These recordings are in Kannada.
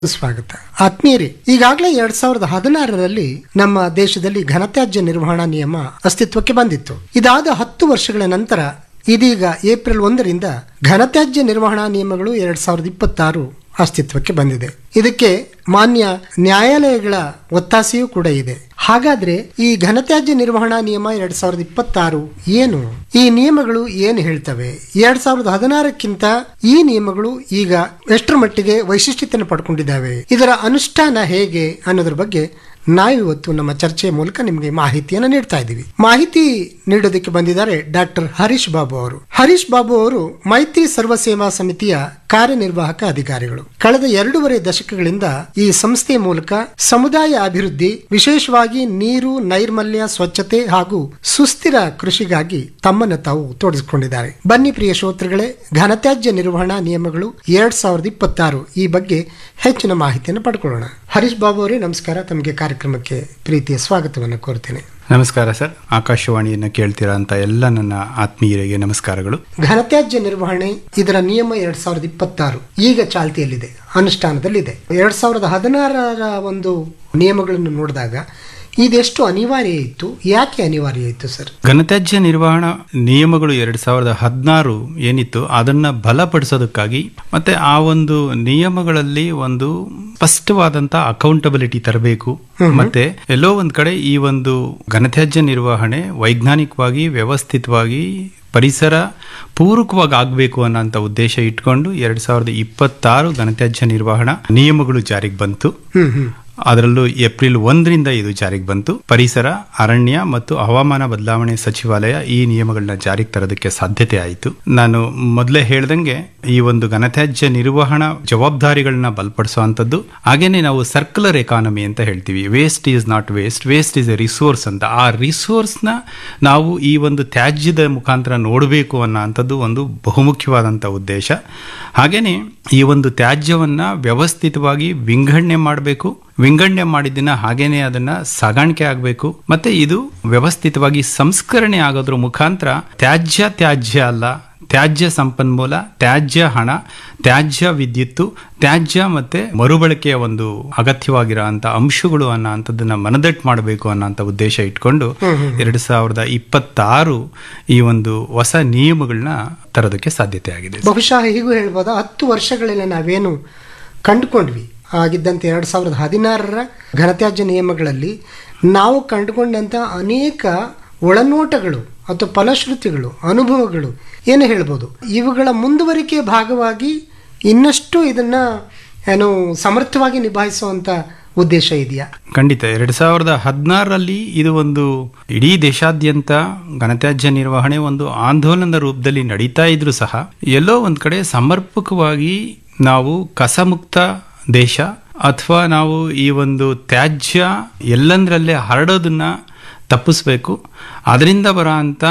ಸ್ವಾಗತ ಆತ್ಮೀಯರೇ ಈಗಾಗಲೇ ಎರಡ್ ಸಾವಿರದ ಹದಿನಾರರಲ್ಲಿ ನಮ್ಮ ದೇಶದಲ್ಲಿ ಘನತ್ಯಾಜ್ಯ ನಿರ್ವಹಣಾ ನಿಯಮ ಅಸ್ತಿತ್ವಕ್ಕೆ ಬಂದಿತ್ತು ಇದಾದ ಹತ್ತು ವರ್ಷಗಳ ನಂತರ ಇದೀಗ ಏಪ್ರಿಲ್ ಒಂದರಿಂದ ಘನತ್ಯಾಜ್ಯ ನಿರ್ವಹಣಾ ನಿಯಮಗಳು ಎರಡ್ ಸಾವಿರದ ಇಪ್ಪತ್ತಾರು ಅಸ್ತಿತ್ವಕ್ಕೆ ಬಂದಿದೆ ಇದಕ್ಕೆ ಮಾನ್ಯ ನ್ಯಾಯಾಲಯಗಳ ಒತ್ತಾಸೆಯೂ ಕೂಡ ಇದೆ ಹಾಗಾದ್ರೆ ಈ ಘನತ್ಯಾಜ್ಯ ನಿರ್ವಹಣಾ ನಿಯಮ ಎರಡ್ ಸಾವಿರದ ಇಪ್ಪತ್ತಾರು ಏನು ಈ ನಿಯಮಗಳು ಏನು ಹೇಳ್ತವೆ ಎರಡ್ ಸಾವಿರದ ಹದಿನಾರಕ್ಕಿಂತ ಈ ನಿಯಮಗಳು ಈಗ ಎಷ್ಟರ ಮಟ್ಟಿಗೆ ವೈಶಿಷ್ಟ್ಯತೆಯನ್ನು ಪಡ್ಕೊಂಡಿದ್ದಾವೆ ಇದರ ಅನುಷ್ಠಾನ ಹೇಗೆ ಅನ್ನೋದ್ರ ಬಗ್ಗೆ ನಾವಿವತ್ತು ನಮ್ಮ ಚರ್ಚೆಯ ಮೂಲಕ ನಿಮಗೆ ಮಾಹಿತಿಯನ್ನು ನೀಡ್ತಾ ಇದ್ದೀವಿ ಮಾಹಿತಿ ನೀಡೋದಕ್ಕೆ ಬಂದಿದ್ದಾರೆ ಡಾಕ್ಟರ್ ಹರೀಶ್ ಬಾಬು ಅವರು ಹರೀಶ್ ಬಾಬು ಅವರು ಮೈತ್ರಿ ಸರ್ವ ಸೇವಾ ಸಮಿತಿಯ ಕಾರ್ಯನಿರ್ವಾಹಕ ಅಧಿಕಾರಿಗಳು ಕಳೆದ ಎರಡೂವರೆ ದಶಕಗಳಿಂದ ಈ ಸಂಸ್ಥೆಯ ಮೂಲಕ ಸಮುದಾಯ ಅಭಿವೃದ್ಧಿ ವಿಶೇಷವಾಗಿ ನೀರು ನೈರ್ಮಲ್ಯ ಸ್ವಚ್ಛತೆ ಹಾಗೂ ಸುಸ್ಥಿರ ಕೃಷಿಗಾಗಿ ತಮ್ಮನ್ನು ತಾವು ತೊಡಗಿಸಿಕೊಂಡಿದ್ದಾರೆ ಬನ್ನಿ ಪ್ರಿಯ ಶ್ರೋತೃಗಳೇ ಘನತ್ಯಾಜ್ಯ ನಿರ್ವಹಣಾ ನಿಯಮಗಳು ಎರಡ್ ಸಾವಿರದ ಇಪ್ಪತ್ತಾರು ಈ ಬಗ್ಗೆ ಹೆಚ್ಚಿನ ಮಾಹಿತಿಯನ್ನು ಪಡ್ಕೊಳ್ಳೋಣ ಹರೀಶ್ ಬಾಬು ಅವರೇ ನಮಸ್ಕಾರ ತಮಗೆ ಕಾರ್ಯಕ್ರಮಕ್ಕೆ ಪ್ರೀತಿಯ ಸ್ವಾಗತವನ್ನು ಕೋರ್ತೇನೆ ನಮಸ್ಕಾರ ಸರ್ ಆಕಾಶವಾಣಿಯನ್ನು ಕೇಳ್ತೀರಾ ಅಂತ ಎಲ್ಲ ನನ್ನ ಆತ್ಮೀಯರಿಗೆ ನಮಸ್ಕಾರಗಳು ಘನತ್ಯಾಜ್ಯ ನಿರ್ವಹಣೆ ಇದರ ನಿಯಮ ಎರಡ್ ಸಾವಿರದ ಇಪ್ಪತ್ತಾರು ಈಗ ಚಾಲ್ತಿಯಲ್ಲಿದೆ ಅನುಷ್ಠಾನದಲ್ಲಿದೆ ಎರಡ್ ಸಾವಿರದ ಹದಿನಾರರ ಒಂದು ನಿಯಮಗಳನ್ನು ನೋಡಿದಾಗ ಇದೆಷ್ಟು ಅನಿವಾರ್ಯ ಇತ್ತು ಯಾಕೆ ಅನಿವಾರ್ಯ ಇತ್ತು ಸರ್ ಘನತ್ಯಾಜ್ಯ ನಿರ್ವಹಣಾ ನಿಯಮಗಳು ಎರಡ್ ಸಾವಿರದ ಹದಿನಾರು ಏನಿತ್ತು ಅದನ್ನ ಬಲಪಡಿಸೋದಕ್ಕಾಗಿ ಮತ್ತೆ ಆ ಒಂದು ನಿಯಮಗಳಲ್ಲಿ ಒಂದು ಸ್ಪಷ್ಟವಾದಂತ ಅಕೌಂಟಬಿಲಿಟಿ ತರಬೇಕು ಮತ್ತೆ ಎಲ್ಲೋ ಒಂದ್ ಕಡೆ ಈ ಒಂದು ಘನತ್ಯಾಜ್ಯ ನಿರ್ವಹಣೆ ವೈಜ್ಞಾನಿಕವಾಗಿ ವ್ಯವಸ್ಥಿತವಾಗಿ ಪರಿಸರ ಪೂರಕವಾಗಿ ಆಗಬೇಕು ಅನ್ನೋಂಥ ಉದ್ದೇಶ ಇಟ್ಕೊಂಡು ಎರಡ್ ಸಾವಿರದ ಇಪ್ಪತ್ತಾರು ಘನತ್ಯಾಜ್ಯ ನಿರ್ವಹಣಾ ನಿಯಮಗಳು ಜಾರಿಗೆ ಬಂತು ಹ್ಮ್ ಹ್ಮ್ ಅದರಲ್ಲೂ ಏಪ್ರಿಲ್ ಒಂದರಿಂದ ಇದು ಜಾರಿಗೆ ಬಂತು ಪರಿಸರ ಅರಣ್ಯ ಮತ್ತು ಹವಾಮಾನ ಬದಲಾವಣೆ ಸಚಿವಾಲಯ ಈ ನಿಯಮಗಳನ್ನ ಜಾರಿಗೆ ತರೋದಕ್ಕೆ ಸಾಧ್ಯತೆ ಆಯಿತು ನಾನು ಮೊದಲೇ ಹೇಳ್ದಂಗೆ ಈ ಒಂದು ಘನತ್ಯಾಜ್ಯ ನಿರ್ವಹಣಾ ಜವಾಬ್ದಾರಿಗಳನ್ನ ಬಲಪಡಿಸುವಂಥದ್ದು ಹಾಗೇನೆ ನಾವು ಸರ್ಕ್ಯುಲರ್ ಎಕಾನಮಿ ಅಂತ ಹೇಳ್ತೀವಿ waste is not waste waste is a resource ಅಂತ ಆ ರಿಸೋರ್ಸ್ನ ನಾವು ಈ ಒಂದು ತ್ಯಾಜ್ಯದ ಮುಖಾಂತರ ನೋಡಬೇಕು ಅನ್ನೋ ಒಂದು ಬಹುಮುಖ್ಯವಾದಂಥ ಉದ್ದೇಶ ಹಾಗೇನೆ ಈ ಒಂದು ತ್ಯಾಜ್ಯವನ್ನ ವ್ಯವಸ್ಥಿತವಾಗಿ ವಿಂಗಡಣೆ ಮಾಡಬೇಕು ವಿಂಗಡಣೆ ಮಾಡಿದ್ದನ್ನ ಹಾಗೇನೆ ಅದನ್ನ ಸಾಗಾಣಿಕೆ ಆಗಬೇಕು ಮತ್ತೆ ಇದು ವ್ಯವಸ್ಥಿತವಾಗಿ ಸಂಸ್ಕರಣೆ ಆಗೋದ್ರ ಮುಖಾಂತರ ತ್ಯಾಜ್ಯ ತ್ಯಾಜ್ಯ ಅಲ್ಲ ತ್ಯಾಜ್ಯ ಸಂಪನ್ಮೂಲ ತ್ಯಾಜ್ಯ ಹಣ ತ್ಯಾಜ್ಯ ವಿದ್ಯುತ್ತು ತ್ಯಾಜ್ಯ ಮತ್ತೆ ಮರುಬಳಕೆಯ ಒಂದು ಅಗತ್ಯವಾಗಿರೋ ಅಂತ ಅಂಶಗಳು ಅನ್ನೋ ಅಂಥದ್ದನ್ನ ಮನದಟ್ಟು ಮಾಡಬೇಕು ಅನ್ನೋ ಉದ್ದೇಶ ಇಟ್ಕೊಂಡು ಎರಡು ಸಾವಿರದ ಇಪ್ಪತ್ತಾರು ಈ ಒಂದು ಹೊಸ ನಿಯಮಗಳನ್ನ ತರೋದಕ್ಕೆ ಸಾಧ್ಯತೆ ಆಗಿದೆ ಬಹುಶಃ ಹೀಗೂ ಹೇಳ್ಬೋದಾ ಹತ್ತು ವರ್ಷಗಳಲ್ಲಿ ನಾವೇನು ಕಂಡುಕೊಂಡ್ವಿ ಆಗಿದ್ದಂತೆ ಎರಡ್ ಸಾವಿರದ ಹದಿನಾರರ ಘನತ್ಯಾಜ್ಯ ನಿಯಮಗಳಲ್ಲಿ ನಾವು ಕಂಡುಕೊಂಡಂತ ಅನೇಕ ಒಳನೋಟಗಳು ಅಥವಾ ಫಲಶ್ರುತಿಗಳು ಅನುಭವಗಳು ಏನು ಹೇಳ್ಬೋದು ಇವುಗಳ ಮುಂದುವರಿಕೆ ಭಾಗವಾಗಿ ಇನ್ನಷ್ಟು ಇದನ್ನ ಏನು ಸಮರ್ಥವಾಗಿ ನಿಭಾಯಿಸುವಂತ ಉದ್ದೇಶ ಇದೆಯಾ ಖಂಡಿತ ಎರಡ್ ಸಾವಿರದ ಹದಿನಾರರಲ್ಲಿ ಇದು ಒಂದು ಇಡೀ ದೇಶಾದ್ಯಂತ ಘನತ್ಯಾಜ್ಯ ನಿರ್ವಹಣೆ ಒಂದು ಆಂದೋಲನದ ರೂಪದಲ್ಲಿ ನಡೀತಾ ಇದ್ರು ಸಹ ಎಲ್ಲೋ ಒಂದ್ ಕಡೆ ಸಮರ್ಪಕವಾಗಿ ನಾವು ಕಸಮುಕ್ತ ದೇಶ ಅಥವಾ ನಾವು ಈ ಒಂದು ತ್ಯಾಜ್ಯ ಎಲ್ಲಂದ್ರಲ್ಲೇ ಹರಡೋದನ್ನ ತಪ್ಪಿಸ್ಬೇಕು ಅದರಿಂದ ಬರೋ ಅಂತ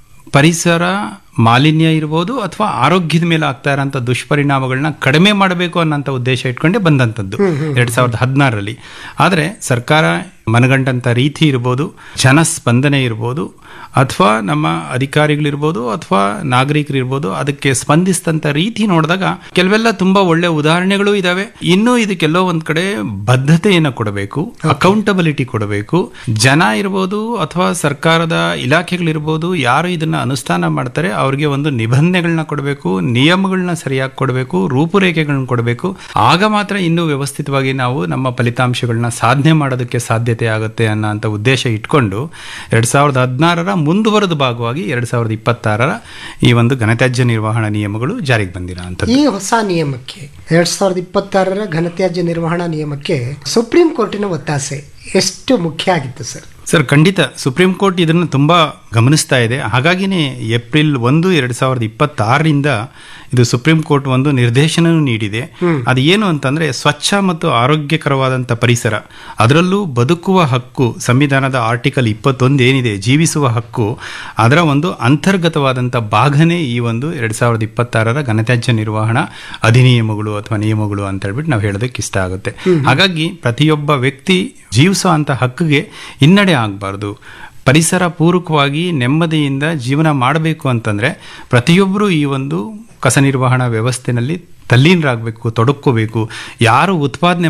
ಪರಿಸರ ಮಾಲಿನ್ಯ ಇರ್ಬೋದು ಅಥವಾ ಆರೋಗ್ಯದ ಮೇಲೆ ಆಗ್ತಾ ಇರೋಂಥ ದುಷ್ಪರಿಣಾಮಗಳನ್ನ ಕಡಿಮೆ ಮಾಡಬೇಕು ಅನ್ನೋಂಥ ಉದ್ದೇಶ ಇಟ್ಕೊಂಡೇ ಬಂದಂಥದ್ದು ಎರಡ್ ಸಾವಿರದ ಹದಿನಾರರಲ್ಲಿ ಆದರೆ ಸರ್ಕಾರ ಮನಗಂಡಂಥ ರೀತಿ ಇರ್ಬೋದು ಜನ ಸ್ಪಂದನೆ ಇರ್ಬೋದು ಅಥವಾ ನಮ್ಮ ಅಧಿಕಾರಿಗಳಿರ್ಬೋದು ಅಥವಾ ನಾಗರಿಕರಿರ್ಬೋದು ಅದಕ್ಕೆ ಸ್ಪಂದಿಸಿದಂಥ ರೀತಿ ನೋಡಿದಾಗ ಕೆಲವೆಲ್ಲ ತುಂಬಾ ಒಳ್ಳೆ ಉದಾಹರಣೆಗಳು ಇದಾವೆ ಇನ್ನೂ ಇದಕ್ಕೆಲ್ಲೋ ಒಂದ್ ಕಡೆ ಬದ್ಧತೆಯನ್ನು ಕೊಡಬೇಕು ಅಕೌಂಟಬಿಲಿಟಿ ಕೊಡಬೇಕು ಜನ ಇರ್ಬೋದು ಅಥವಾ ಸರ್ಕಾರದ ಇಲಾಖೆಗಳಿರ್ಬೋದು ಯಾರು ಇದನ್ನ ಅನುಷ್ಠಾನ ಮಾಡ್ತಾರೆ ಅವ್ರಿಗೆ ಒಂದು ನಿಬಂಧನೆಗಳನ್ನ ಕೊಡಬೇಕು ನಿಯಮಗಳನ್ನ ಸರಿಯಾಗಿ ಕೊಡಬೇಕು ರೂಪುರೇಖೆಗಳನ್ನ ಕೊಡಬೇಕು ಆಗ ಮಾತ್ರ ಇನ್ನೂ ವ್ಯವಸ್ಥಿತವಾಗಿ ನಾವು ನಮ್ಮ ಫಲಿತಾಂಶಗಳನ್ನ ಸಾಧನೆ ಮಾಡೋದಕ್ಕೆ ಸಾಧ್ಯತೆ ಆಗುತ್ತೆ ಅನ್ನೋ ಉದ್ದೇಶ ಇಟ್ಕೊಂಡು ಎರಡ್ ಸಾವಿರದ ಹದಿನಾರರ ಮುಂದುವರೆದ ಭಾಗವಾಗಿ ಎರಡ್ ಸಾವಿರದ ಇಪ್ಪತ್ತಾರರ ಈ ಒಂದು ಘನತ್ಯಾಜ್ಯ ನಿರ್ವಹಣಾ ನಿಯಮಗಳು ಜಾರಿಗೆ ಬಂದಿರೋ ಈ ಹೊಸ ನಿಯಮಕ್ಕೆ ಎರಡ್ ಸಾವಿರದ ಇಪ್ಪತ್ತಾರರ ಘನತ್ಯಾಜ್ಯ ನಿರ್ವಹಣಾ ನಿಯಮಕ್ಕೆ ಸುಪ್ರೀಂ ಕೋರ್ಟಿನ ಒತ್ತಾಸೆ ಎಷ್ಟು ಮುಖ್ಯ ಆಗಿತ್ತು ಸರ್ ಸರ್ ಖಂಡಿತ ಸುಪ್ರೀಂ ಕೋರ್ಟ್ ಇದನ್ನು ತುಂಬಾ ಗಮನಿಸ್ತಾ ಇದೆ ಹಾಗಾಗಿನೇ ಏಪ್ರಿಲ್ ಒಂದು ಎರಡ್ ಸಾವಿರದ ಇಪ್ಪತ್ತಾರರಿಂದ ಇದು ಸುಪ್ರೀಂ ಕೋರ್ಟ್ ಒಂದು ನಿರ್ದೇಶನ ನೀಡಿದೆ ಅದು ಏನು ಅಂತಂದ್ರೆ ಸ್ವಚ್ಛ ಮತ್ತು ಆರೋಗ್ಯಕರವಾದಂಥ ಪರಿಸರ ಅದರಲ್ಲೂ ಬದುಕುವ ಹಕ್ಕು ಸಂವಿಧಾನದ ಆರ್ಟಿಕಲ್ ಇಪ್ಪತ್ತೊಂದು ಏನಿದೆ ಜೀವಿಸುವ ಹಕ್ಕು ಅದರ ಒಂದು ಅಂತರ್ಗತವಾದಂಥ ಭಾಗನೇ ಈ ಒಂದು ಎರಡ್ ಸಾವಿರದ ಇಪ್ಪತ್ತಾರರ ಘನತ್ಯಾಜ್ಯ ನಿರ್ವಹಣಾ ಅಧಿನಿಯಮಗಳು ಅಥವಾ ನಿಯಮಗಳು ಅಂತ ಹೇಳ್ಬಿಟ್ಟು ನಾವು ಹೇಳೋದಕ್ಕೆ ಇಷ್ಟ ಆಗುತ್ತೆ ಹಾಗಾಗಿ ಪ್ರತಿಯೊಬ್ಬ ವ್ಯಕ್ತಿ ಜೀವಿಸೋ ಅಂತ ಹಕ್ಕಿಗೆ ಹಿನ್ನಡೆ ಆಗಬಾರ್ದು ಪರಿಸರ ಪೂರಕವಾಗಿ ನೆಮ್ಮದಿಯಿಂದ ಜೀವನ ಮಾಡಬೇಕು ಅಂತಂದ್ರೆ ಪ್ರತಿಯೊಬ್ಬರು ಈ ಒಂದು ಕಸ ನಿರ್ವಹಣಾ ವ್ಯವಸ್ಥೆನಲ್ಲಿ ತಲ್ಲೀನರಾಗಬೇಕು ತೊಡಕೋಬೇಕು ಯಾರು ಉತ್ಪಾದನೆ